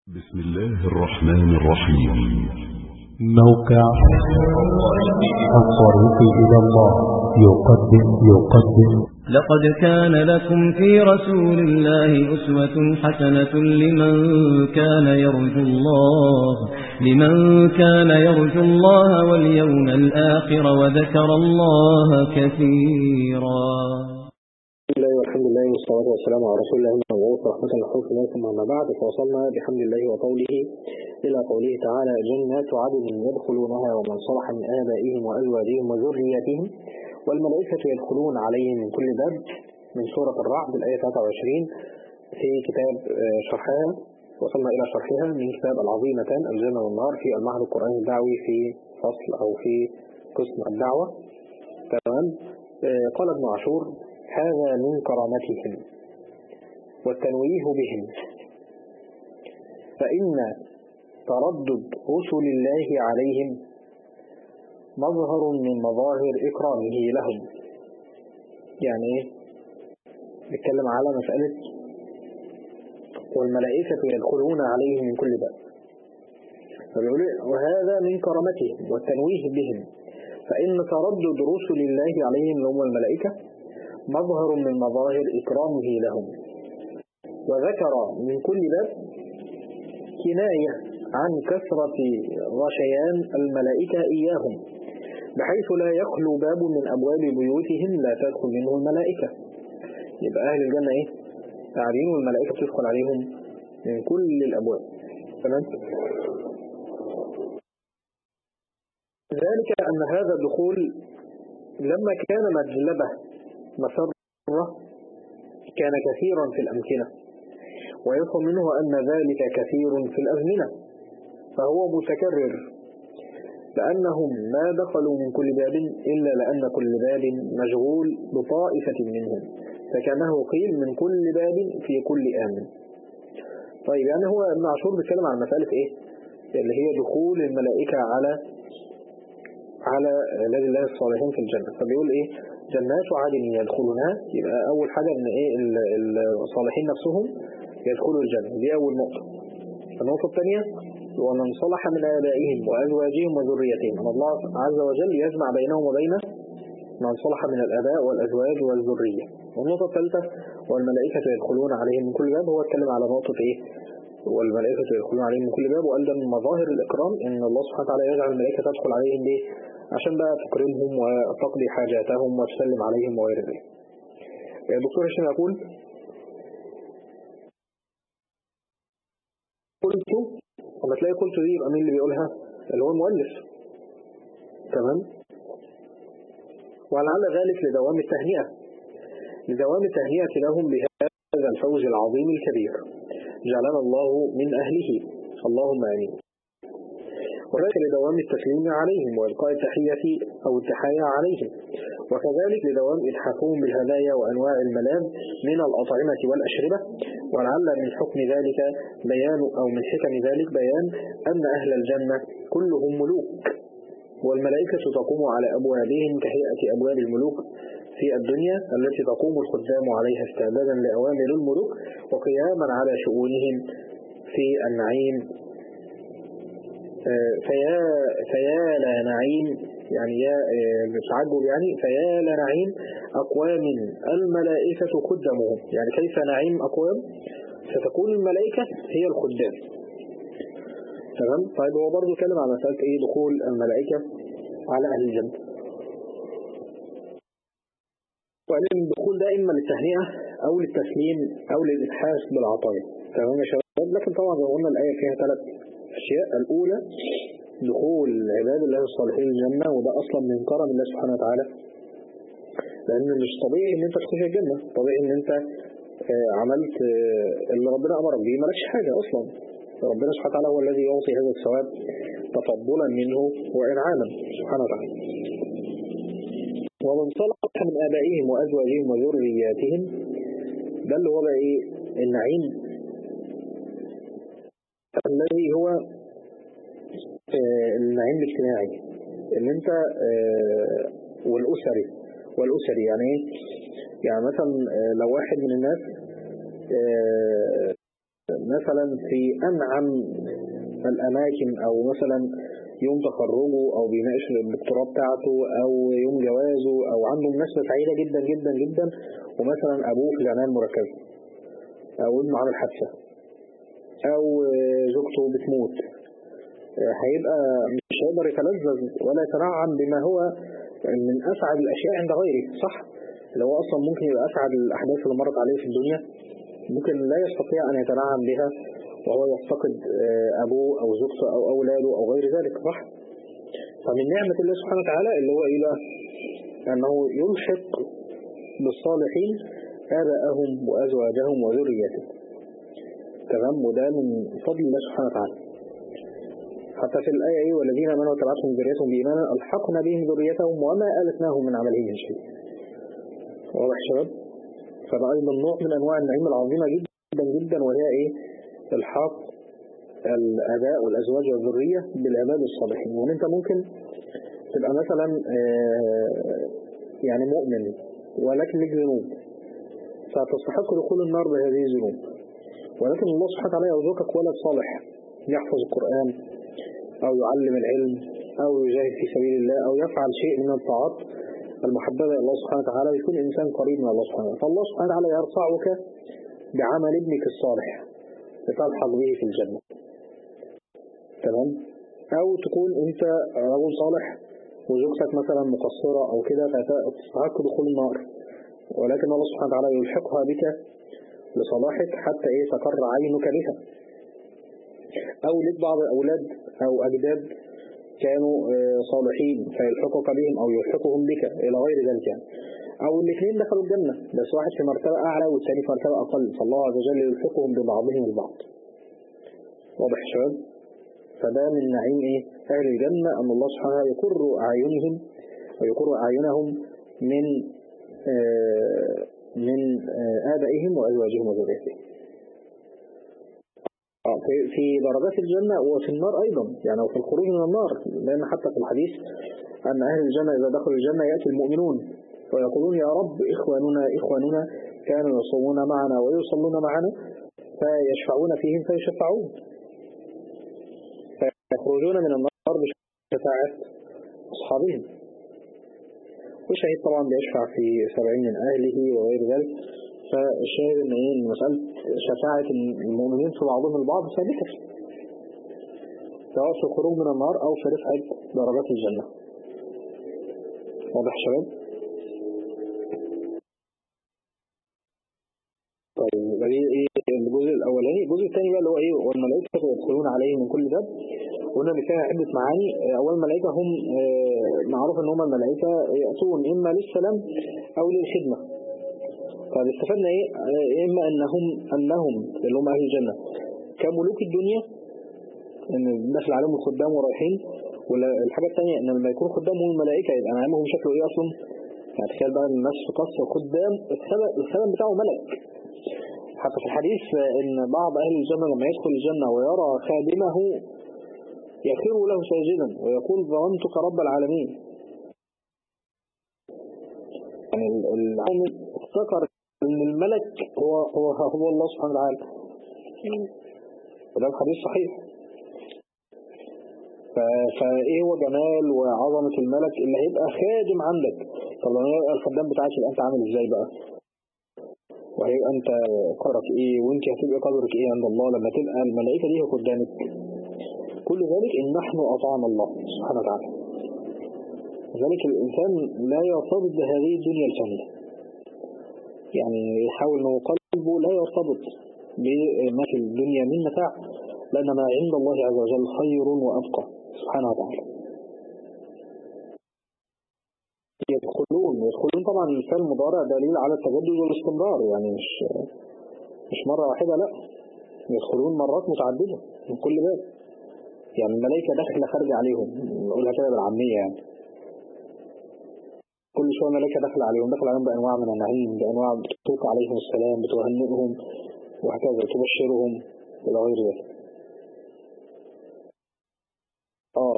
بسم الله الرحمن الرحيم موقع الطريق إلى الله يقدم يقدم لقد كان لكم في رسول الله أسوة حسنة لمن كان يرجو الله لمن كان يرجو الله واليوم الآخر وذكر الله كثيرا بسم الله والحمد لله والصلاة والسلام على رسول الله المبعوث رحمة للخلق لكم أما بعد فوصلنا بحمد الله وقوله إلى قوله تعالى جنات عدن يدخلونها ومن صلح من آبائهم وأزواجهم وذرياتهم والملائكة يدخلون عليهم من كل باب من سورة الرعد الآية 23 في كتاب آه، شرحها وصلنا إلى شرحها من كتاب العظيمتان الجنة والنار في المعهد القرآني الدعوي في فصل أو في قسم الدعوة تمام آه، قال ابن عاشور هذا من كرامتهم والتنويه بهم فإن تردد رسل الله عليهم مظهر من مظاهر إكرامه لهم يعني إيه؟ نتكلم على مسألة والملائكة يدخلون عليهم من كل باب فبيقول وهذا من كرامتهم والتنويه بهم فإن تردد رسل الله عليهم اللي هم الملائكة مظهر من مظاهر إكرامه لهم وذكر من كل باب كناية عن كثرة غشيان الملائكة إياهم بحيث لا يخلو باب من أبواب بيوتهم لا تدخل منه الملائكة يبقى أهل الجنة إيه؟ قاعدين والملائكة بتدخل عليهم من كل الأبواب تمام؟ ذلك أن هذا الدخول لما كان مجلبة مسرة كان كثيرا في الأمكنة ويفهم منه أن ذلك كثير في الأزمنة فهو متكرر لأنهم ما دخلوا من كل باب إلا لأن كل باب مشغول بطائفة منهم فكانه قيل من كل باب في كل آمن طيب يعني هو ابن عاشور بيتكلم عن مسألة إيه اللي هي دخول الملائكة على على عباد الله الصالحين في الجنة فبيقول إيه جنات عدن يدخلونها يبقى أول حاجة إن إيه الصالحين نفسهم يدخلوا الجنة دي أول نقطة النقطة الثانية ومن صلح من آبائهم وأزواجهم وذريتهم أن الله عز وجل يجمع بينهم وبين من صلح من الآباء والأزواج والذرية والنقطة الثالثة والملائكة يدخلون عليهم من كل باب هو اتكلم على نقطة إيه والملائكة يدخلون عليهم من كل باب وقال ده من مظاهر الإكرام إن الله سبحانه وتعالى يجعل الملائكة تدخل عليهم ليه عشان بقى تكرمهم وتقضي حاجاتهم وتسلم عليهم وغير ذلك الدكتور هشام يقول قلت لما تلاقي قلت دي يبقى مين اللي بيقولها اللي هو المؤلف تمام ولعل ذلك لدوام التهنئة لدوام التهنئة لهم بهذا الفوز العظيم الكبير جعلنا الله من أهله اللهم آمين وذلك لدوام التسليم عليهم وإلقاء التحية أو التحايا عليهم وكذلك لدوام إتحافهم بالهدايا وأنواع الملاذ من الأطعمة والأشربة ولعل من حكم ذلك بيان أو من حكم ذلك بيان أن أهل الجنة كلهم ملوك والملائكة تقوم على أبوابهم كهيئة أبواب الملوك في الدنيا التي تقوم الخدام عليها استعدادا لأوامر الملوك وقياما على شؤونهم في النعيم فيا فيا لا نعيم يعني يا تعجب يعني فيا لا نعيم أقوام الملائكة خدمهم يعني كيف نعيم أقوام ستكون الملائكة هي الخدام تمام طيب هو برضه اتكلم على مسألة ايه دخول الملائكة على أهل الجنة وقال ان الدخول ده إما للتهنئة أو للتسليم أو للإتحاس بالعطايا تمام يا شباب لكن طبعا زي ما قلنا الآية فيها ثلاث أشياء الأولى دخول عباد الله الصالحين الجنة وده أصلا من كرم الله سبحانه وتعالى لأن مش طبيعي إن أنت تخش الجنة طبيعي إن أنت عملت اللي ربنا أمرك بيه مالكش حاجة أصلا ربنا سبحانه وتعالى هو الذي يعطي هذا الثواب تفضلا منه وإنعاما سبحانه وتعالى ومن صلح من آبائهم وأزواجهم وذرياتهم ده اللي هو بقى إيه النعيم الذي هو النعيم الاجتماعي ان انت والاسري والاسري يعني ايه يعني مثلا لو واحد من الناس مثلا في أنعم الأماكن أو مثلا يوم تخرجه أو بيناقش الدكتوراه بتاعته أو يوم جوازه أو عنده مناسبة سعيدة جدا جدا جدا ومثلا أبوه في العناية المركزة أو ابنه عامل حادثة أو زوجته بتموت هيبقى مش هيقدر يتلذذ ولا يتنعم بما هو من أسعد الأشياء عند غيره صح؟ لو أصلا ممكن يبقى أسعد الأحداث اللي مرت عليه في الدنيا ممكن لا يستطيع أن يتنعم بها وهو يفتقد أبوه أو زوجته أو أولاده أو غير ذلك صح؟ فمن نعمة الله سبحانه وتعالى اللي هو إيه بقى؟ أنه يلحق بالصالحين آباءهم وأزواجهم وذريتهم تمام وده من فضل الله سبحانه وتعالى حتى في الآية إيه والذين آمنوا وتبعتهم ذريتهم بإيمان ألحقنا بهم ذريتهم وما ألتناهم من عملهم من شيء واضح شباب فده أيضا نوع من أنواع النعيم العظيمة جدا جدا وهي إيه الحاق الآباء والأزواج والذرية بالعباد الصالحين وإن أنت ممكن تبقى مثلا يعني مؤمن ولكن لك ذنوب فتستحق دخول النار بهذه الذنوب ولكن الله سبحانه وتعالى يرزقك ولد صالح يحفظ القرآن أو يعلم العلم أو يجاهد في سبيل الله أو يفعل شيء من الطاعات المحببة إلى الله سبحانه وتعالى ويكون إنسان قريب من الله سبحانه وتعالى فالله سبحانه وتعالى يرفعك بعمل ابنك الصالح لتلحق به في الجنة تمام أو تكون أنت رجل صالح وزوجتك مثلا مقصرة أو كده فتستحق دخول النار ولكن الله سبحانه وتعالى يلحقها بك لصلاحك حتى إيه تقر عينك بها أو لك بعض الأولاد أو أجداد كانوا صالحين فيلحقك بهم أو يلحقهم بك إلى غير ذلك يعني. أو الاثنين دخلوا الجنة بس واحد في مرتبة أعلى والثاني في مرتبة أقل فالله عز وجل يلحقهم ببعضهم البعض واضح شباب فده من نعيم إيه أهل الجنة أن الله سبحانه وتعالى يقر أعينهم ويقر أعينهم من آه من آه آبائهم وأزواجهم وذريتهم في درجات الجنة وفي النار أيضا يعني وفي الخروج من النار لأن حتى في الحديث أن أهل الجنة إذا دخلوا الجنة يأتي المؤمنون ويقولون يا رب إخواننا إخواننا كانوا يصومون معنا ويصلون معنا فيشفعون فيهم فيشفعون فيخرجون من النار بشفاعة أصحابهم والشهيد طبعا بيشفع في سبعين من أهله وغير ذلك فالشاهد ان ايه مسألة شفاعة المؤمنين في بعضهم البعض ثابتة سواء في الخروج من النار او في رفعة درجات الجنة واضح شباب طيب دي ايه الجزء الاولاني الجزء الثاني بقى اللي هو ايه والملائكة يدخلون عليه من كل باب قلنا بفيها عدة معاني اول الملائكة هم معروف ان هم الملائكة يأتون اما للسلام او للخدمة طيب استفدنا ايه اما انهم انهم اللي هم اهل الجنة كملوك الدنيا ان داخل عليهم الخدام ورايحين والحاجة الثانية ان لما يكون خدامهم الملائكة يبقى معاملهم شكله ايه اصلا يعني تخيل بقى الناس في قصر خدام الخدم بتاعه ملك حتى في الحديث ان بعض اهل الجنة لما يدخل الجنة ويرى خادمه يخير له ساجدا ويقول ظننتك رب العالمين يعني العالم افتكر ان الملك هو هو هو الله سبحانه وتعالى وده الحديث صحيح فايه هو جمال وعظمة الملك اللي هيبقى خادم عندك طب لما يبقى الخدام بتاعك يبقى انت عامل ازاي بقى وهيبقى انت قدرك ايه وانت هتبقى قدرك ايه عند الله لما تبقى الملائكة دي قدامك كل ذلك ان نحن اطعنا الله سبحانه وتعالى ذلك الانسان لا يرتبط بهذه الدنيا الفانية يعني يحاول انه قلبه لا يرتبط بما في الدنيا من متاع لأن ما عند الله عز وجل خير وأبقى سبحانه وتعالى يدخلون يدخلون طبعا الفعل المضارع دليل على التجدد والاستمرار يعني مش مش مرة واحدة لا يدخلون مرات متعددة من كل باب يعني الملائكة داخلة خارجة عليهم نقولها كده بالعامية يعني كل شوية ملائكة داخلة عليهم داخل عليهم بأنواع من النعيم بأنواع بتوقع عليهم السلام بتهنئهم وهكذا تبشرهم إلى غير ذلك آه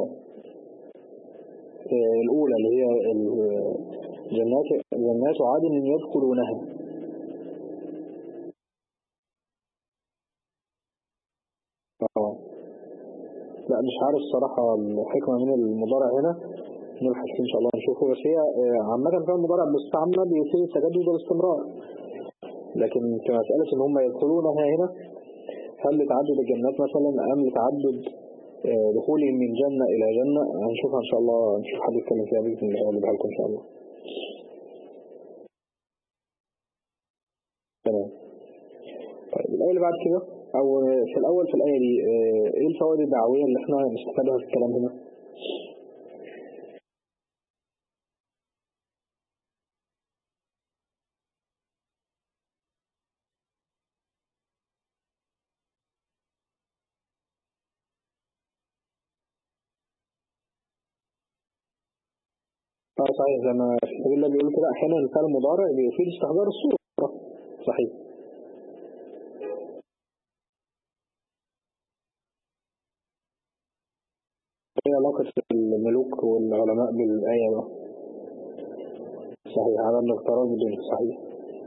الأولى اللي هي جنات جنات عدن يدخلونها اه لا مش عارف الصراحة الحكمة من المضارع هنا نبحث فيه إن شاء الله نشوفه بس هي آه، عامة كان المضارع باستعمل بيفيد التجدد والاستمرار لكن في مسألة إن هم يدخلونها هنا هل لتعدد الجنات مثلا أم لتعدد آه، دخولهم من جنة إلى جنة هنشوفها إن شاء الله نشوف حد يتكلم فيها بإذن الله ونبقى لكم إن شاء الله تمام طيب الآية اللي بعد كده أو في الأول في الآية دي آه، إيه الفوائد الدعوية اللي إحنا نستفادها في الكلام هنا؟ اه صحيح زي ما في سبيل الله بيقول كده احيانا الفعل المضارع بيفيد استحضار الصورة صحيح ايه علاقة الملوك والعلماء بالآية بقى صحيح عدم الاغترار بالدنيا صحيح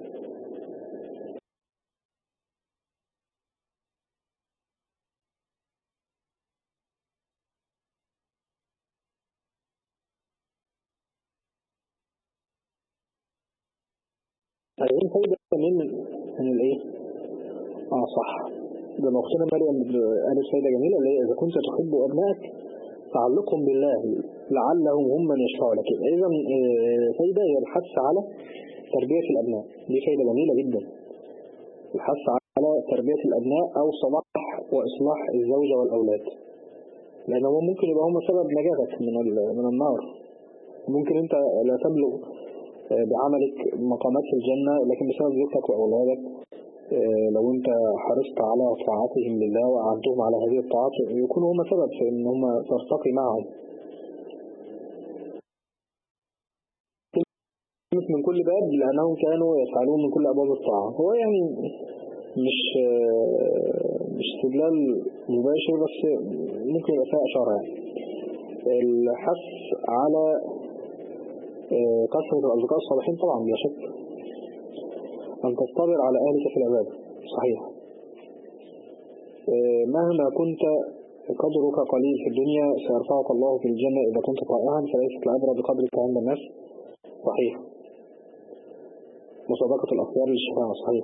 عايزين فايدة من من الايه؟ اه صح ده ما اختنا مريم قالت فايدة جميلة اللي هي اذا كنت تحب ابنائك تعلقهم بالله لعلهم هم من يشفعوا لك اذا آه، فايدة هي الحث على تربية الابناء دي فايدة جميلة جدا الحث على تربية الابناء او صلاح واصلاح الزوجة والاولاد لان هو ممكن يبقى هم سبب نجاتك من ال- من النار ممكن انت لا تبلغ آه، بعملك مقامات في الجنة لكن بسبب زوجتك وأولادك آه، لو انت حرصت على طاعتهم لله وأعنتهم على هذه الطاعات يكونوا هم سبب في ان هم ترتقي معهم من كل باب لأنهم كانوا يفعلون من كل أبواب الطاعة هو يعني مش آه، مش استدلال مباشر بس ممكن يبقى فيها إشارة يعني الحث على آه، كثرة الأصدقاء الصالحين طبعا بلا شك أن تصطبر على أهلك في العبادة صحيح آه، مهما كنت قدرك قليل في الدنيا سيرفعك الله في الجنة إذا كنت طائعا فليست العبرة بقدرك عند الناس صحيح مسابقة الأخيار للشفاعة صحيح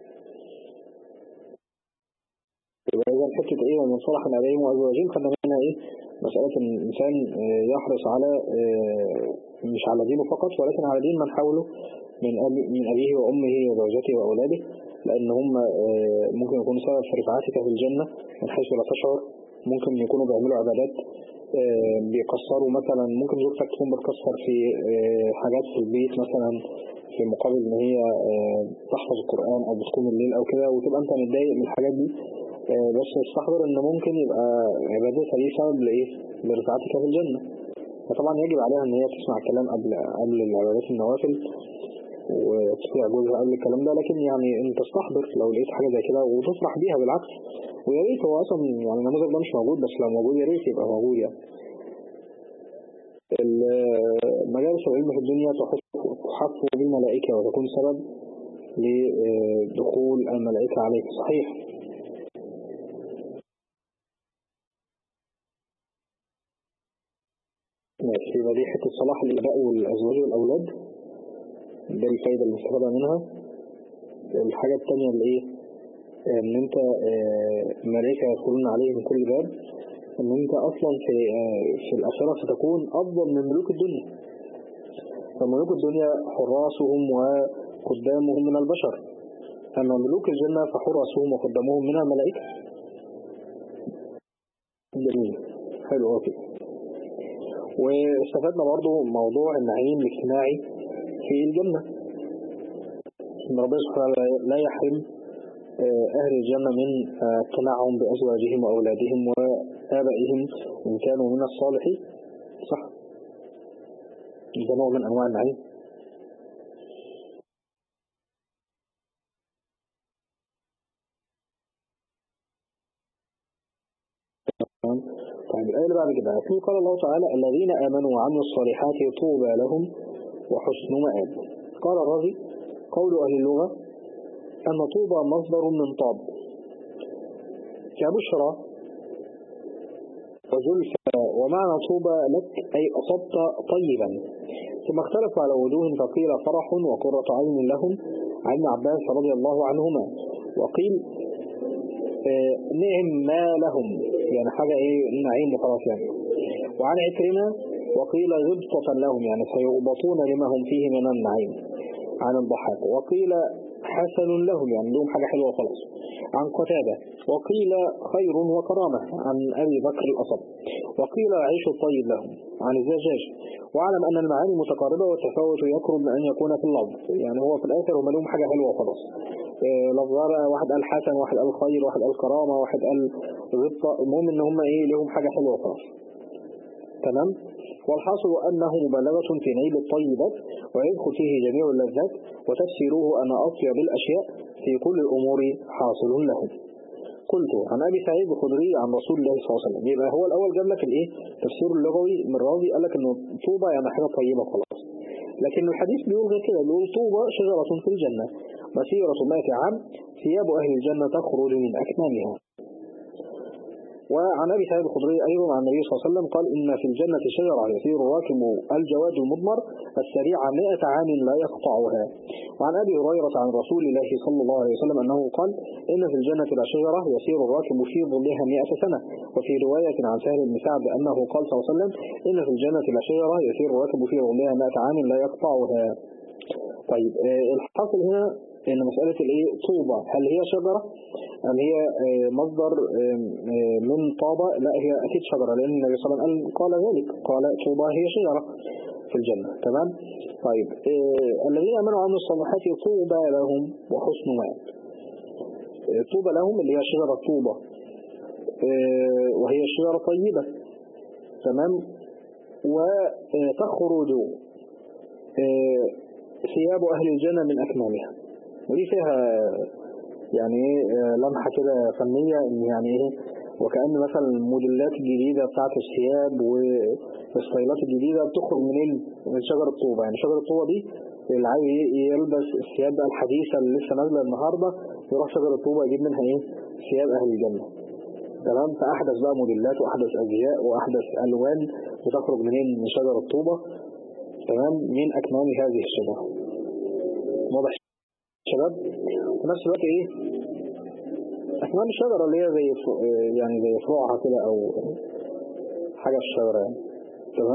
يبقى إذا حتة إيه ومن صلح من أبيهم وأزواجهم خدنا منها إيه مسألة إن الإنسان آه، يحرص على آه، مش على دينه فقط ولكن على دين من حوله من أبي من أبيه وأمه وزوجته وأولاده لأن هم آه، ممكن يكونوا سبب في رفعتك في الجنة من حيث لا تشعر ممكن يكونوا بيعملوا عبادات آه، بيقصروا مثلا ممكن زوجتك تكون بتكسر في آه، حاجات في البيت مثلا في مقابل ان هي آه، تحفظ القرآن او بتقوم الليل او كده وتبقى انت متضايق من الحاجات دي آه، بس استحضر ان ممكن يبقى عبادتها دي سبب لايه لرفعتك في الجنة فطبعا يجب عليها ان هي تسمع الكلام قبل قبل العبادات النوافل وتطيع جوزها قبل الكلام ده لكن يعني انت استحضر لو لقيت حاجة زي كده وتفرح بيها بالعكس ويا ريت هو اصلا يعني النموذج ده مش موجود بس لو موجود يا ريت يبقى موجود يعني مجالس العلم في الدنيا تحف بالملائكة وتكون سبب لدخول الملائكة عليك صحيح ماشي يبقى دي حتة صلاح الآباء والأزواج والأولاد ده الفايدة المستفادة منها الحاجة التانية اللي ايه ان انت آه، ملائكة يدخلون عليه من كل باب ان انت اصلا في آه، في الاخرة ستكون افضل من ملوك الدنيا فملوك الدنيا حراسهم وقدامهم من البشر اما ملوك الجنة فحراسهم وقدامهم من الملائكة جميل حلو اوكي واستفدنا برضو موضوع النعيم الاجتماعي في الجنة ان ربنا سبحانه وتعالى لا يحرم آه، أهل الجنة من آه، التنعم بأزواجهم وأولادهم وآبائهم إن كانوا من الصالحين صح ده نوع من أنواع النعيم طيب الآية اللي بعد كده في قال الله تعالى الذين آمنوا وعملوا الصالحات طوبى لهم وحسن مآب قال الرازي قول أهل اللغة أن طوبى مصدر من طاب كبشرى وزلفى ومعنى طوبى لك أي أصبت طيبا ثم اختلفوا على وجوه فقيل فرح وقرة عين لهم عن ابن عباس رضي الله عنهما وقيل آه، نعم ما لهم يعني حاجة ايه نعيم وخلاص يعني وعن عكرمة وقيل غبطة لهم يعني سيغبطون لما هم فيه من النعيم عن الضحاك وقيل حسن لهم يعني لهم حاجة حلوة وخلاص عن قتادة وقيل خير وكرامة عن أبي بكر الأصب وقيل عيش الطيب لهم عن الزجاج واعلم أن المعاني متقاربة والتفاوت يقرب من أن يكون في اللفظ يعني هو في الآخر هم لهم حاجة حلوة وخلاص إيه لفظها واحد قال حسن واحد قال خير واحد قال كرامة واحد قال غبطة المهم ان هم ايه لهم حاجة حلوة وخلاص تمام والحاصل أنه مبالغة في نيل الطيبات ويدخل فيه جميع اللذات وتفسيره أن أطيب الأشياء في كل الأمور حاصل لهم قلت عن أبي سعيد الخدري عن رسول الله صلى الله عليه وسلم يبقى هو الأول جاب لك الإيه تفسير اللغوي من راضي قال لك إنه طوبة يعني حاجة طيبة خلاص لكن الحديث بيقول غير كده بيقول طوبة شجرة في الجنة مسيرة مائة عام ثياب أهل الجنة تخرج من أكمامها وعن أبي سعيد الخدري أيضا عن النبي صلى الله عليه وسلم قال إن في الجنة شجرة يسير راكب الجواد المضمر السريع مائة عام لا يقطعها وعن أبي هريرة عن رسول الله صلى الله عليه وسلم أنه قال إن في الجنة لشجرة يسير الراكب في ظلها مائة سنة وفي رواية عن سهل بن سعد أنه قال صلى الله عليه وسلم إن في الجنة لشجرة يسير الراكب في ظلها مائة عام لا يقطعها طيب آه، الحاصل هنا ان مسألة الايه طوبة هل هي شجرة ام هي آه، مصدر آم، آه، من طابة لا هي اكيد شجرة لان النبي صلى الله عليه وسلم قال ذلك قال طوبة هي شجرة في الجنة تمام طيب آه، الذين امنوا وعملوا الصالحات طوبى لهم وحسن مآب آه، طوبى لهم اللي هي شجرة طوبة آه، وهي شجرة طيبة تمام وتخرج آه، ثياب أهل الجنة من أكمامها ودي فيها يعني إيه، آه، لمحة كده فنية إن يعني إيه وكأن مثلا الموديلات الجديدة بتاعت الثياب والستايلات الجديدة بتخرج منين؟ من شجرة الطوبة يعني شجرة الطوبة دي اللي عايز ي- يلبس الثياب بقى الحديثة اللي لسه نازلة النهاردة يروح شجرة الطوبة يجيب منها إيه؟ ثياب أهل الجنة تمام فأحدث بقى موديلات وأحدث أزياء وأحدث ألوان بتخرج منين؟ من شجرة الطوبة تمام من أكمام هذه الشجرة واضح شباب ونفس الوقت ايه أكمام الشجرة اللي هي زي فو- يعني زي فروعها كده أو حاجة في الشجرة يعني تمام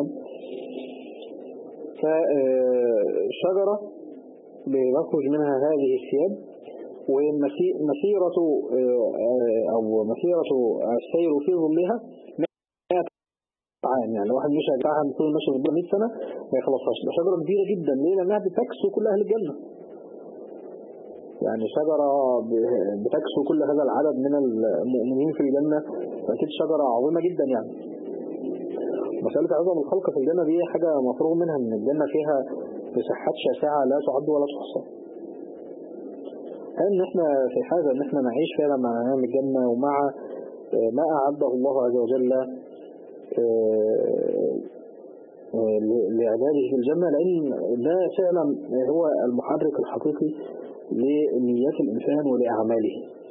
فشجرة بيخرج منها هذه الثياب ومسيرة أو مسيرة السير في ظلها 100 عام يعني واحد مش هيجعها طول ماشي في 100 سنة ما يخلصهاش ده شجرة كبيرة جدا ليه لأنها بتكسو كل أهل الجنة يعني شجرة ب- بتكسو كل هذا العدد من المؤمنين في الجنة فأكيد شجرة عظيمة جدا يعني مسألة عظم الخلق في الجنة دي حاجة مفروغ منها ان الجنة فيها مساحات شاسعة لا تعد ولا تحصى ان احنا في حاجة ان احنا نعيش فعلا مع نعم الجنة ومع آه، ما أعده الله عز وجل آه، آه، ل- لعباده في الجنة لأن ده فعلا هو المحرك الحقيقي لنيات الإنسان ولأعماله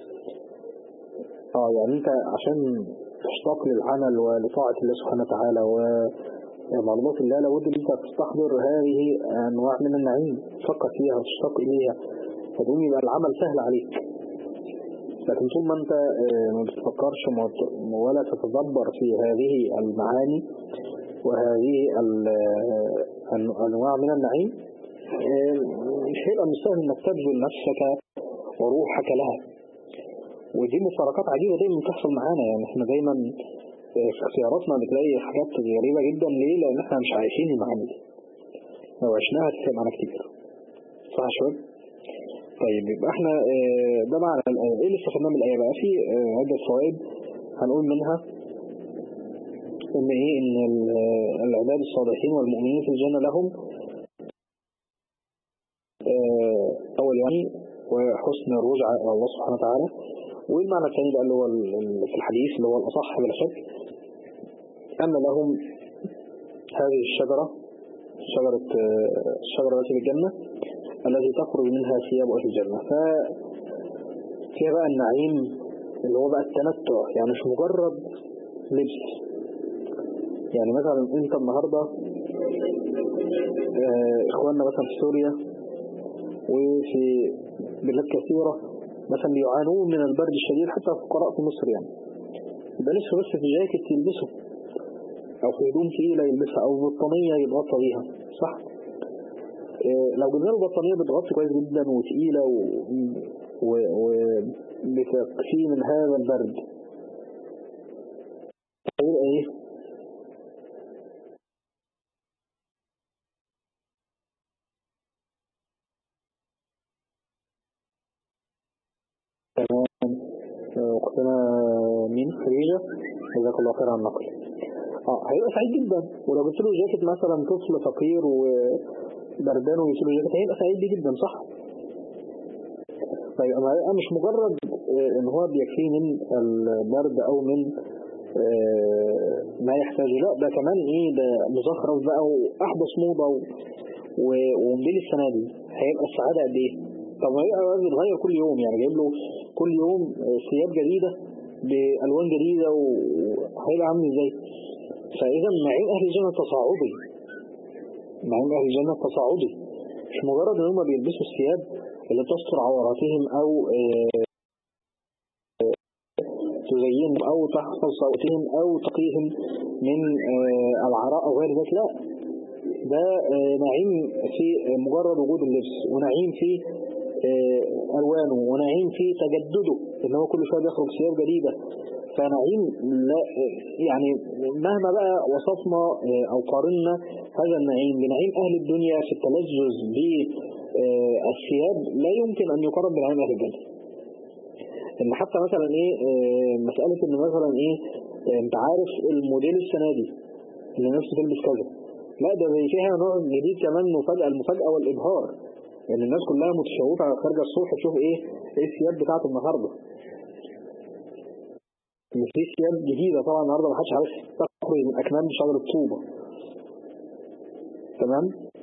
اه يعني انت عشان تشتاق للعمل ولطاعة الله سبحانه وتعالى ومعلومات الله لابد ان انت تستحضر هذه انواع من النعيم تفكر فيها وتشتاق اليها فتقوم يبقى العمل سهل عليك لكن طول ما انت آه، ما بتفكرش وما- ولا تتدبر في هذه المعاني وهذه ال- آه، الانواع من النعيم آه، مش هيبقى مستاهل انك تبذل نفسك وروحك لها ودي مفارقات عجيبة دايما بتحصل معانا يعني احنا دايما آه، في اختياراتنا بتلاقي حاجات غريبة جدا ليه؟ لأن احنا مش عايشين المعاني دي لو عشناها هتفرق معانا كتير صح يا شباب؟ طيب يبقى احنا آه، ده معنى الآية ايه اللي استفدناه من الآية بقى في آه، عدة فوائد هنقول منها ان ايه ان ال- آه، العباد الصالحين والمؤمنين في الجنة لهم آه، اول يعني وحسن الرجعة الى الله سبحانه وتعالى والمعنى الثاني بقى اللي هو ال- ال- في الحديث اللي هو الأصح بلا شك أن لهم هذه الشجرة شجرة آه، الشجرة التي في الجنة التي تخرج منها ثياب أهل الجنة ففيها بقى النعيم اللي هو بقى التمتع يعني مش مجرد لبس يعني مثلا انت النهاردة اه اخواننا مثلا في سوريا وفي بلاد كثيرة مثلا بيعانون من البرد الشديد حتى الفقراء في مصر يعني يبقى نفسه بس في جاكيت يلبسه او في هدوم تقيلة يلبسها او بطانية يتغطى بيها صح اه لو جبنا له بطانية بتغطي كويس جدا وتقيلة و... وبتكفيه من هذا البرد هيبقى ايه تمام اختنا مين خديجة جزاك الله خير عن النقل اه هيبقى سعيد جدا ولو جبت له جاكيت مثلا طفل فقير وبردان وجبت له جاكيت هيبقى سعيد بيه جدا صح طيب انا مش مجرد ان هو بيكفيه من البرد او من ما يحتاجه لا ده كمان ايه ده مزخرف بقى واحدث موضة وموديل السنة دي هيبقى السعادة قد ايه طب هيبقى بيتغير كل يوم يعني جايب له كل يوم ثياب جديدة بألوان جديدة وهيبقى عامل ازاي فاذا نعيم اهل الجنة تصاعدي نعيم اهل الجنة تصاعدي مش مجرد ان هم بيلبسوا الثياب اللي تستر عوراتهم او تزينهم او تحفظ صوتهم او تقيهم من العراء او غير ذلك لا ده نعيم في مجرد وجود اللبس ونعيم في الوانه ونعيم في تجدده ان هو كل شويه بيخرج ثياب جديده فنعيم لا يعني مهما بقى وصفنا او قارنا هذا النعيم بنعيم اهل الدنيا في التلذذ بالثياب لا يمكن ان يقارن بنعيم اهل الجنه ان حتى مثلا ايه مسألة ان مثلا ايه انت عارف الموديل السنة دي اللي نفسه تلبس كذا لا ده زي فيها نوع جديد كمان مفاجأة المفاجأة والإبهار يعني الناس كلها متشوقة على خارجة الصبح تشوف ايه ايه الثياب بتاعت النهاردة في ثياب جديدة طبعا النهاردة ما حدش عارف تخرج من أكمام شجر الطوبة تمام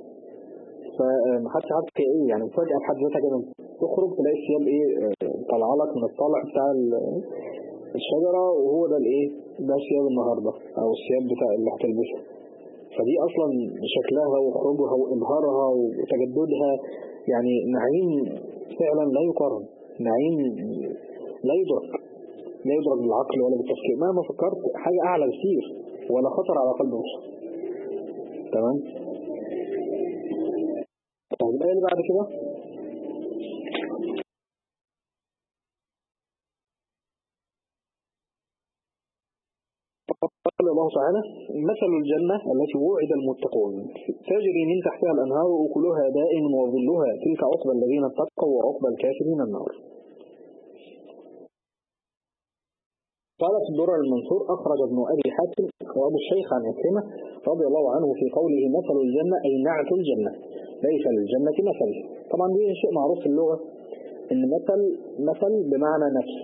فمحدش عارف هي ايه يعني فجأة بحد ذاتها كده تخرج تلاقي الثياب ايه طالعه لك من الطلع بتاع الشجرة وهو ده الايه ده ثياب النهاردة او الثياب بتاع اللي هتلبسها فدي اصلا شكلها وخروجها وابهارها وتجددها يعني نعيم فعلا لا يقارن نعيم لا يدرك لا يدرك بالعقل ولا بالتفكير مهما فكرت حاجة اعلى بكثير ولا خطر على قلب بشر تمام طيب ايه اللي بعد كده قال الله تعالى مثل الجنة التي وعد المتقون تجري من تحتها الأنهار أكلها دائم وظلها تلك عقبى الذين اتقوا وعقبى الكافرين النار قال في الدرر المنصور أخرج ابن أبي حاتم وأبو الشيخ عن عكرمة رضي الله عنه في قوله مثل الجنة أي نعت الجنة ليس للجنة مثل طبعا دي شيء معروف في اللغة إن مثل مثل بمعنى نفس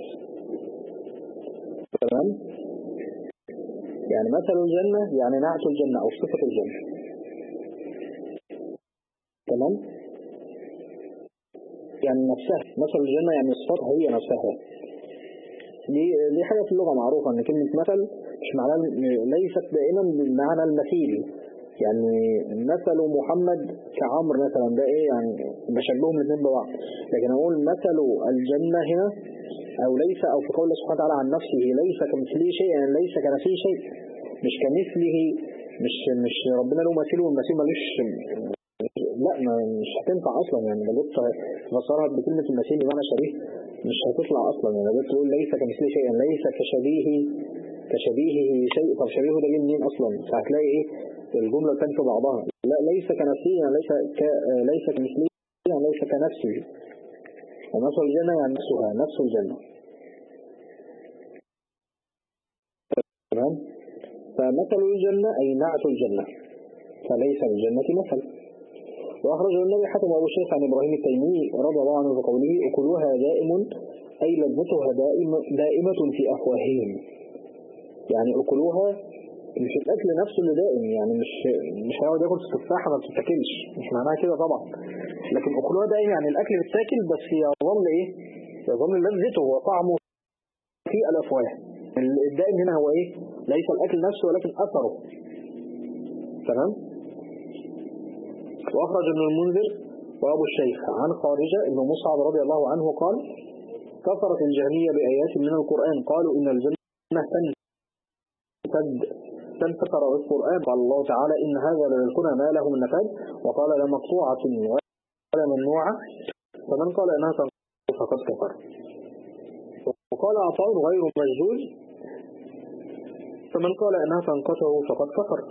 تمام يعني مثل الجنة يعني نعت الجنة أو صفة الجنة تمام يعني نفسها مثل الجنة يعني صفتها هي نفسها دي دي حاجة في اللغة معروفة ان كلمة مثل مش معناها ليست دائما بالمعنى المثيل يعني مثل محمد كعمر مثلا ده ايه يعني بشبههم الاثنين ببعض لكن اقول مثل الجنة هنا او ليس او في قول الله سبحانه وتعالى عن نفسه ليس كمثله شيء يعني ليس كنفسه شيء مش كمثله مش مش ربنا له مثيل والمثيل ملوش لا مش هتنفع اصلا يعني لو جبت تفسرها بكلمة المثيل بمعنى شبيه مش هتطلع اصلا يعني لو تقول ليس كمثله شيء يعني ليس كشبيه كشبيهه شيء طب شبيهه ده جه منين اصلا فهتلاقي ايه الجملة تنفي بعضها لا ليس كنفسه يعني ليس ك... ليس كمثله يعني ليس كنفسه ومثل الجنة يعني نفسها نفس الجنة تمام فمثل الجنة أي نعت الجنة فليس الجنة مثل وأخرج النبي حاتم أبو الشيخ عن إبراهيم التيمي رضي الله عنه بقوله أكلها دائم أي لذتها دائم دائمة في أفواههم يعني أكلها مش الأكل نفسه اللي دائم يعني مش مش هيقعد ياكل في التفاحة ما بتتاكلش مش معناها كده طبعا لكن أكلها دائم يعني الأكل بتاكل بس يظل إيه يظل لذته وطعمه في الأفواه الدائم هنا هو إيه ليس الأكل نفسه ولكن أثره تمام وأخرج ابن المنذر وأبو الشيخ عن خارجة ابن مصعب رضي الله عنه قال كفرت الجهمية بآيات من القرآن قالوا إن الجنة تنفد تنفطر القرآن قال الله تعالى إن هذا للكنا ما له من نفاد وقال لا مقطوعة ولا ممنوعة فمن قال إنها تنفطر فقد كفر وقال عطاء غير مجدود فمن قال إنها تنقطع فقد كفر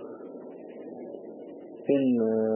إن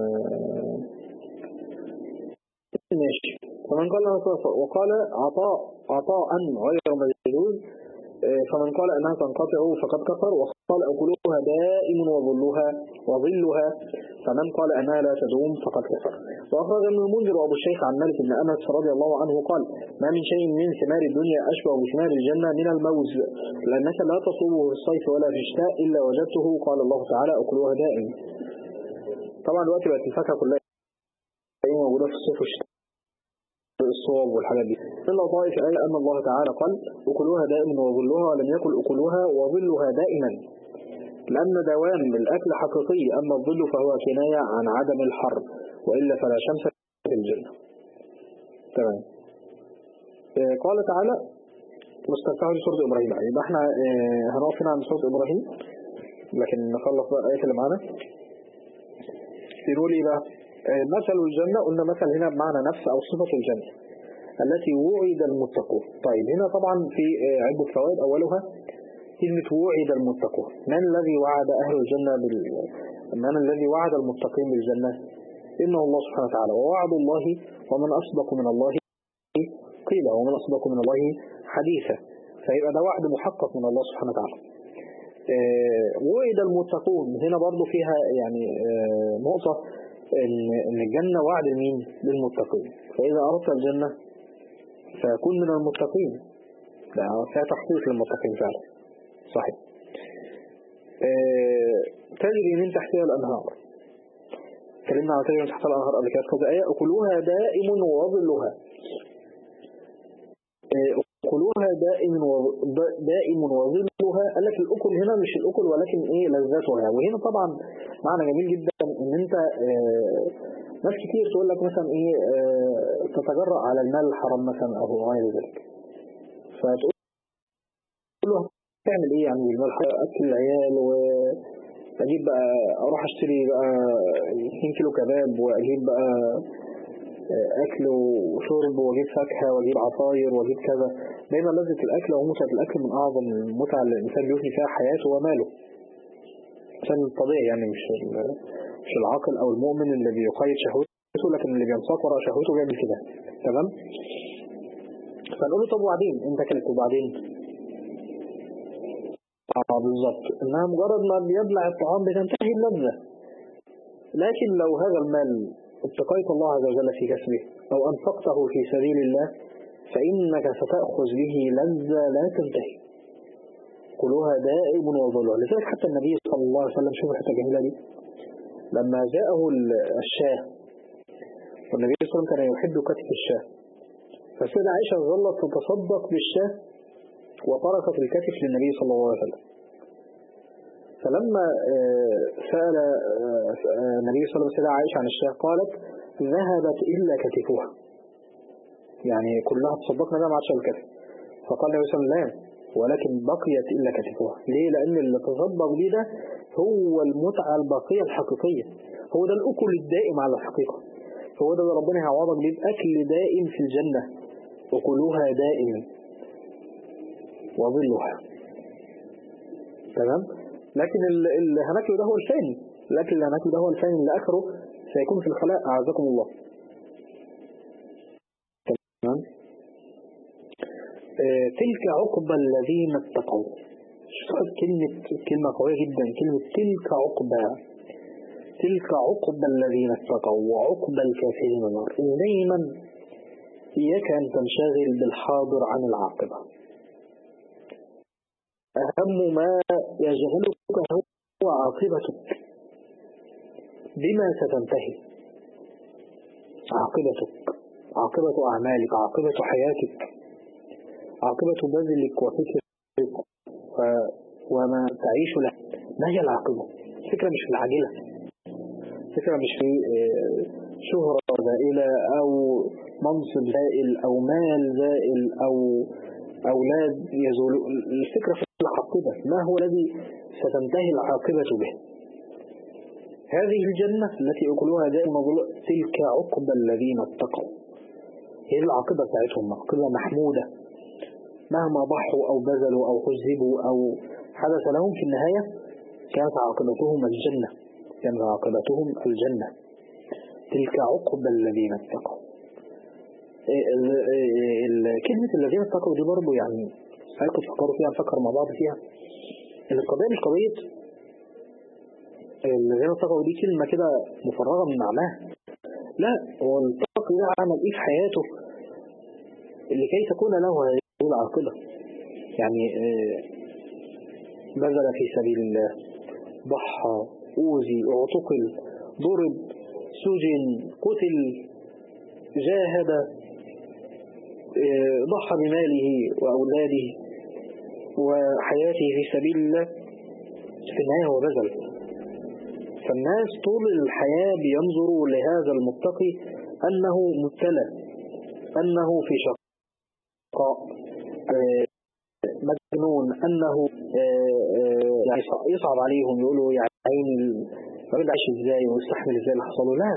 ماشي فمن قال وقال عطاء عطاء غير مجدود فمن قال أنها تنقطع فقد كفر وقال أكلها دائم وظلها وظلها فمن قال أنها لا تدوم فقد كفر وأخرج ابن المنذر وأبو الشيخ عن مالك بن أنس رضي الله عنه قال ما من شيء من ثمار الدنيا أشبه بثمار الجنة من الموز لأنك لا تصوبه في الصيف ولا في الشتاء إلا وجدته قال الله تعالى أكلها دائم طبعا دلوقتي بقت الفاكهة كلها موجودة في الصيف والشتاء الصواب والحاجات دي إلا طائف آية أن الله تعالى قال أكلوها دائما وظلها ولم يكن أكلوها وظلها دائما لأن دوام الأكل حقيقي أما الظل فهو كناية عن عدم الحر وإلا فلا شمس في الجنة تمام قال تعالى مستفتحه سورة إبراهيم يبقى احنا هنقف هنا عند سورة إبراهيم لكن نخلص بقى الآية اللي معانا يقول إيه بقى مثل الجنة قلنا مثل هنا بمعنى نفس أو صفة الجنة التي وعد المتقون طيب هنا طبعا في عدة فوائد أولها كلمة وعد المتقون من الذي وعد أهل الجنة بال... من الذي وعد المتقين بالجنة إنه الله سبحانه وتعالى ووعد الله ومن أصدق من الله قيل ومن أصدق من الله حديثا فيبقى ده وعد محقق من الله سبحانه وتعالى وعد المتقون هنا برضو فيها يعني نقطة ان الجنة وعد مين للمتقين فإذا أردت الجنة فكن من المتقين ده فيها تخصيص للمتقين فعلا صحيح اه تجري من تحتها الأنهار اتكلمنا على تجري من تحتها الأنهار قبل كده كذا آية أكلها دائم وظلها اه أكلها دائم دائم وظلها قال لك الأكل هنا مش الأكل ولكن إيه لذاتها وهنا طبعا معنى جميل جدا إن أنت اه ناس كتير تقول لك مثلا إيه تتجرأ على المال الحرام مثلا أو غير ذلك فتقول له تعمل إيه يعني بالمال الحرام أكل العيال وأجيب بقى أروح أشتري بقى 2 كيلو كباب وأجيب بقى أكل وشرب وأجيب فاكهة وأجيب عصاير وأجيب كذا دايما لذة الأكل ومتعة الأكل من أعظم المتعة اللي الإنسان بيوفي فيها حياته وماله عشان الطبيعي يعني مش مش العاقل أو المؤمن اللي بيقيد شهوته لكن اللي بينساق وراء شهوته بيعمل كده تمام فنقول له طب وبعدين أنت كلت وبعدين اه بالظبط انها مجرد ما بيبلع الطعام بتنتهي اللذة لكن لو هذا المال اتقيت الله عز وجل في كسبه أو أنفقته في سبيل الله فإنك ستأخذ به لذة لا تنتهي كلها دائم وظلها لذلك حتى النبي صلى الله عليه وسلم شوف الحتة الجميلة دي لما جاءه الشاه والنبي صلى الله عليه وسلم كان يحب كتف الشاه فالسيدة عائشة ظلت تتصدق بالشاه وتركت الكتف للنبي صلى الله عليه وسلم فلما سأل النبي صلى الله عليه وسلم عائشة عن الشاه قالت ذهبت إلا كتفها يعني كلها تصدقنا ده ما عادش الكتف فقال النبي صلى الله عليه وسلم لا ولكن بقيت إلا كتفها ليه لأن اللي تصدق بيه ده هو المتعة الباقية الحقيقية هو ده الأكل الدائم على الحقيقة هو ده اللي ربنا هيعوضك بيه بأكل دائم في الجنة أكلها دائم وظلها تمام لكن اللي هناكله ده هو الفاني لكن اللي هناكله ده هو الفاني اللي آخره سيكون في الخلاء أعزكم الله تمام آه تلك عقبى الذين اتقوا شوف كلمة كلمة قوية جدا كلمة تلك عقبى تلك عقبى الذين اتقوا وعقبى الكافرين النار دايما إياك أن تنشغل بالحاضر عن العاقبة أهم ما يشغلك هو عاقبتك بما ستنتهي عاقبتك عاقبة أعمالك عاقبة حياتك عاقبة بذلك وفكرك وما تعيش له ما هي العاقبة الفكرة مش في العاجلة فكرة مش في شهرة زائلة أو منصب زائل أو مال زائل أو أولاد يزول الفكرة في العاقبة ما هو الذي ستنتهي العاقبة به هذه الجنة التي أكلها دائما تلك عقبى الذين اتقوا هي العاقبة بتاعتهم عاقبة محمودة مهما ضحوا أو بذلوا أو حزبوا أو حدث لهم في النهاية كانت عاقبتهم الجنة كانت عاقبتهم الجنة تلك عقبى الذين اتقوا كلمة الذين اتقوا دي برضو يعني هلكم تفكروا فيها نفكر مع بعض فيها ان القضية مش قضية الذين اتقوا دي كلمة كده مفرغة من معناها لا هو التقي ده عمل ايه في حياته لكي تكون له هذه العاقبة يعني بذل في سبيل الله ضحى أوذي اعتقل ضرب سجن قتل جاهد ضحى بماله وأولاده وحياته في سبيل الله في النهاية هو بذل فالناس طول الحياة بينظروا لهذا المتقي أنه مبتلى أنه في شقاء مجنون أنه يعني يصعب عليهم يقولوا يا عيني الراجل عايش ازاي ويستحمل ازاي اللي حصله لا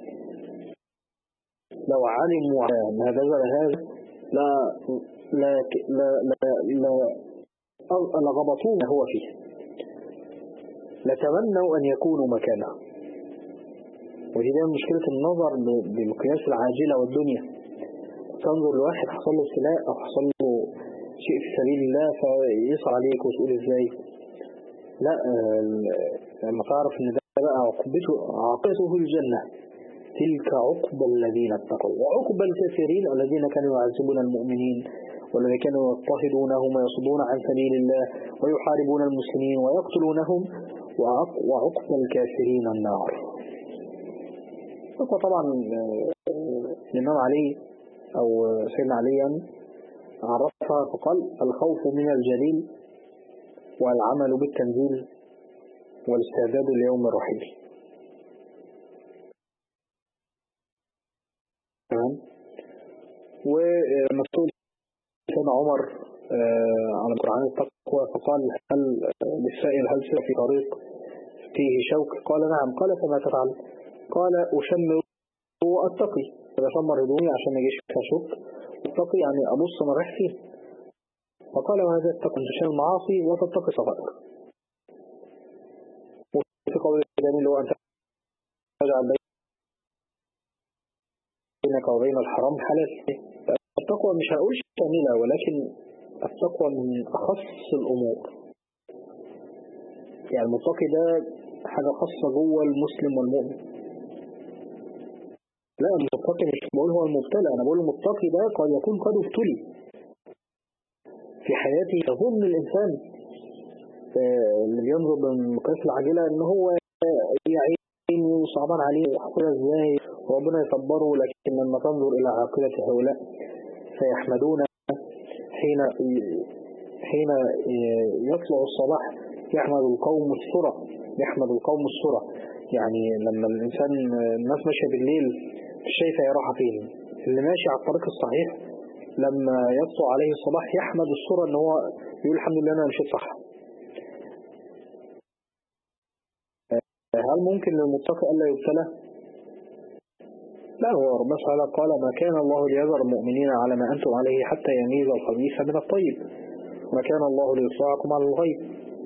لو علموا ما بذل هذا لا لا لا لا لا لغبطوه ما هو فيه لتمنوا أن يكونوا مكانه ودي دايما مشكلة النظر بمقياس العاجلة والدنيا تنظر لواحد حصل له ابتلاء أو حصل له شيء في سبيل الله فيصعب عليك وتقول ازاي لا لما تعرف ان ده بقى عقبته عاقبته الجنة تلك عقبى الذين اتقوا وعقبى الكافرين الذين كانوا يعذبون المؤمنين والذين كانوا يضطهدونهم ويصدون عن سبيل الله ويحاربون المسلمين ويقتلونهم وعقبى الكافرين النار طبعا الإمام علي أو سيدنا عليا عرفها فقال الخوف من الجليل والعمل بالتنزيل والاستعداد ليوم الرحيل تمام ومسؤول سيدنا عمر على قرآن التقوى فقال هل للسائل هل سير في طريق فيه شوك قال نعم قال فما تفعل قال أشمر وأتقي فبشمر هدومي عشان ما يجيش فيها شوك أتقي يعني أبص ما رايح فيه فقال وهذا التقي تشمل المعاصي وتتقي صغائر وفي قول الجميل هو أن تجعل بينك وبين الحرام حلال التقوى مش هقول شاملة ولكن التقوى من أخص الأمور يعني المتقي ده حاجة خاصة جوه المسلم والمؤمن لا المتقي مش بقول هو المبتلى أنا بقول المتقي ده قد يكون قد ابتلي في حياته يظن الإنسان اللي بينظر بالمقاس العاجلة إن هو يعين وصعبان عليه وحصلها إزاي وربنا يصبره لكن لما تنظر إلى عاقبة هؤلاء فيحمدون حين حين يطلع الصباح يحمد القوم السرى يحمد القوم السرى يعني لما الإنسان الناس ماشية بالليل مش شايفة هي رايحة فين اللي ماشي على الطريق الصحيح لما يطلع عليه الصباح يحمد السرى ان هو يقول الحمد لله انا مشيت صح هل ممكن للمتقي الا يبتلى لا هو ربنا سبحانه قال ما كان الله ليذر المؤمنين على ما أنتم عليه حتى يميز الخبيث من الطيب وما كان الله ليطلعكم على الغيب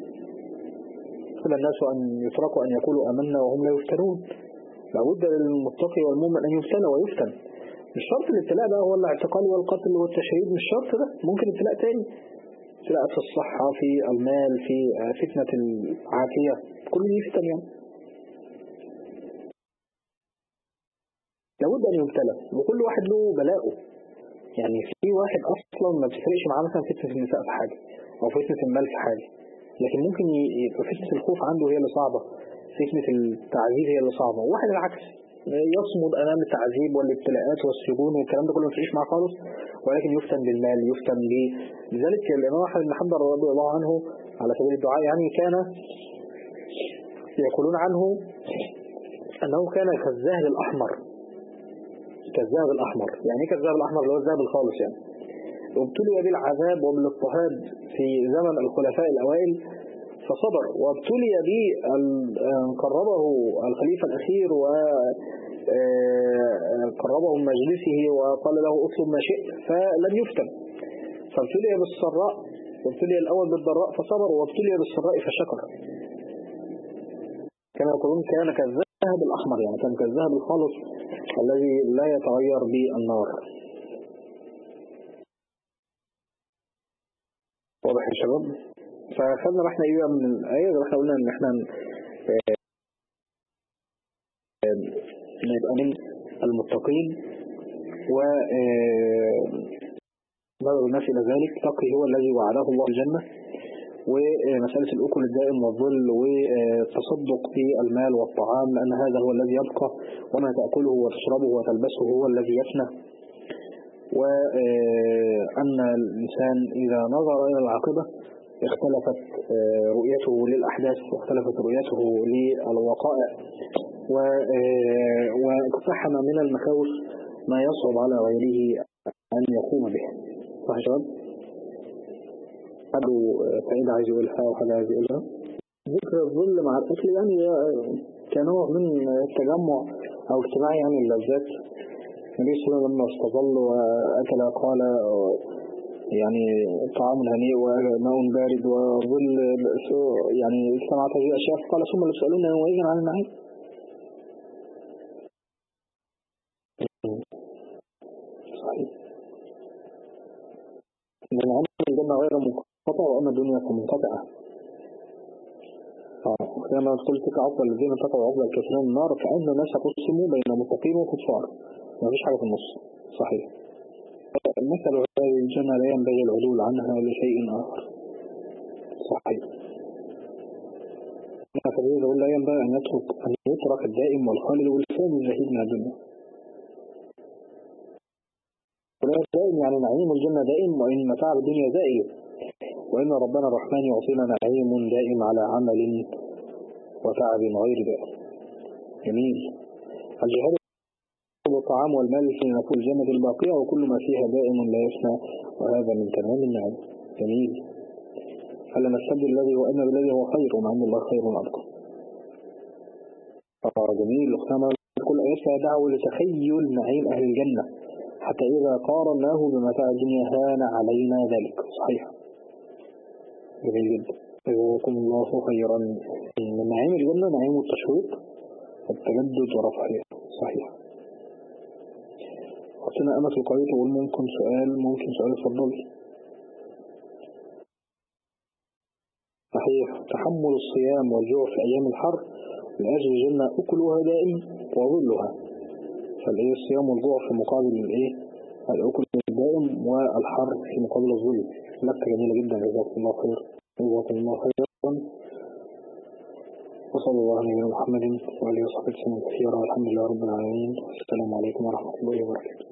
كل الناس أن يتركوا أن يقولوا أمنا وهم لا يفتنون لابد للمتقي والمؤمن أن يفتن ويفتن مش شرط الابتلاء ده هو الاعتقال والقتل والتشريد مش شرط ده ممكن ابتلاء تاني ابتلاء في الصحة في المال في فتنة العافية كل دي فتن يعني لابد أن يبتلى وكل واحد له بلاءه يعني في واحد أصلا ما بتفرقش معاه مثلا فتنة النساء في حاجة أو فتنة المال في حاجة لكن ممكن يبقى فتنة الخوف عنده هي اللي صعبة فتنة التعذيب هي اللي صعبة وواحد العكس يصمد أمام التعذيب والابتلاءات والسجون والكلام ده كله ما تلاقيش معاه خالص ولكن يفتن بالمال يفتن ب لذلك الإمام أحمد بن حنبل رضي الله عنه على سبيل الدعاء يعني كان يقولون عنه أنه كان كالذهب الأحمر كالذهب الأحمر يعني ايه كالذهب الأحمر اللي هو الذهب الخالص يعني وابتلي بالعذاب وبالاضطهاد في زمن الخلفاء الأوائل فصبر وابتلي به قربه الخليفة الأخير و قربه من مجلسه وقال له اطلب ما شئت فلم يفتن فابتلي بالسراء وابتلي الأول بالضراء فصبر وابتلي بالسراء فشكر كما يقولون كان كالذهب الأحمر يعني كان كالذهب الخالص الذي لا يتغير بالنار واضح يا شباب فخدنا احنا ايه من الآية زي ما احنا قلنا ان احنا نبقى من المتقين و نظر الناس إلى ذلك تقي هو الذي وعده الله الجنة ومسألة الأكل الدائم والظل والتصدق في المال والطعام لأن هذا هو الذي يبقى وما تأكله وتشربه وتلبسه هو الذي يفنى وأن الإنسان إذا نظر إلى العاقبة اختلفت رؤيته للأحداث واختلفت رؤيته للوقائع واقتحم من المخاوف ما يصعب على غيره أن يقوم به صح يا شباب؟ حد سعيد عايز يقولها أو حد عايز يقولها ذكر الظل مع الأكل يعني كنوع من التجمع أو اجتماع يعني اللذات النبي صلى الله عليه وسلم لما استظل وأكل قال يعني طعام هنيء وماء بارد وظل يعني سمعت هذه الأشياء فقال ثم لتسألون يومئذ عن النعيم صحيح من عمل الجنة غير منقطع وأما الدنيا فمنقطعة كما قلت عقبة الذين اتقوا عقبة الكافرين النار كأن الناس قسموا بين متقين وكفار ما فيش حاجة في النص صحيح مثل هذه الجنة لا ينبغي العدول عنها لشيء آخر صحيح فبيقول يقول لا ينبغي أن يترك أن يترك الدائم والخالد والفاني الزهيد من الدنيا ولا دائم يعني نعيم الجنة دائم وإن متاع الدنيا زائل وإن ربنا الرحمن يعطينا نعيم دائم على عمل وتعب غير دائم جميل الجهاد والطعام والمال في نفول الجنة الباقية وكل ما فيها دائم لا يفنى وهذا من تمام النعم جميل فلا نستبدل الذي هو أن بالذي هو خير ومع أن الله خير أبقى آه جميل وكما كل آياتها دعوة لتخيل نعيم أهل الجنة حتى إذا قارناه بمتاع الدنيا هان علينا ذلك صحيح جميل جدا جزاكم الله خيرا من نعيم الجنة نعيم التشويق والتجدد ورفعه صحيح وقتنا أمة القرية تقول ممكن سؤال ممكن سؤال اتفضل صحيح تحمل الصيام والجوع في أيام الحر لأجل الجنة أكلها دائم وظلها فالإيه الصيام والجوع في مقابل الإيه الأكل الدائم والحر في مقابل الظل لفتة جميلة جدا جزاكم الله خير جزاكم الله خيرا وصلى الله على نبينا محمد وعلى اله وصحبه وسلم كثيرا والحمد لله رب العالمين السلام عليكم ورحمة الله وبركاته